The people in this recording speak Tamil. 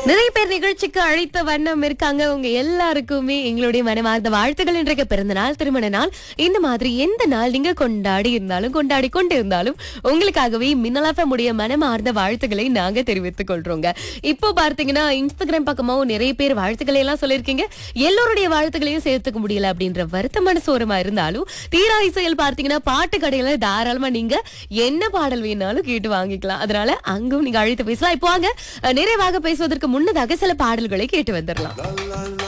நிறைய பேர் நிகழ்ச்சிக்கு அழைத்த வண்ணம் இருக்காங்க உங்க எல்லாருக்குமே எங்களுடைய மனமார்ந்த வாழ்த்துகள் இன்றைக்கு பிறந்த நாள் திருமண நாள் இந்த மாதிரி எந்த நாள் நீங்க கொண்டாடி இருந்தாலும் கொண்டாடி கொண்டு இருந்தாலும் உங்களுக்காகவே மின்னலாஃப முடிய மனமார்ந்த வாழ்த்துக்களை நாங்க தெரிவித்துக் கொள்றோங்க இப்போ பார்த்தீங்கன்னா இன்ஸ்டாகிராம் பக்கமாவும் நிறைய பேர் வாழ்த்துக்களை எல்லாம் சொல்லியிருக்கீங்க எல்லோருடைய வாழ்த்துக்களையும் சேர்த்துக்க முடியல அப்படின்ற வருத்தமான சோரமா இருந்தாலும் தீரா இசையில் பார்த்தீங்கன்னா பாட்டு கடையில தாராளமா நீங்க என்ன பாடல் வேணாலும் கேட்டு வாங்கிக்கலாம் அதனால அங்கும் நீங்க அழைத்து பேசலாம் இப்போ வாங்க அஹ், நிறைவாக பேசுவதற்கு முன்னதாக சில பாடல்களை கேட்டு வந்துடலாம்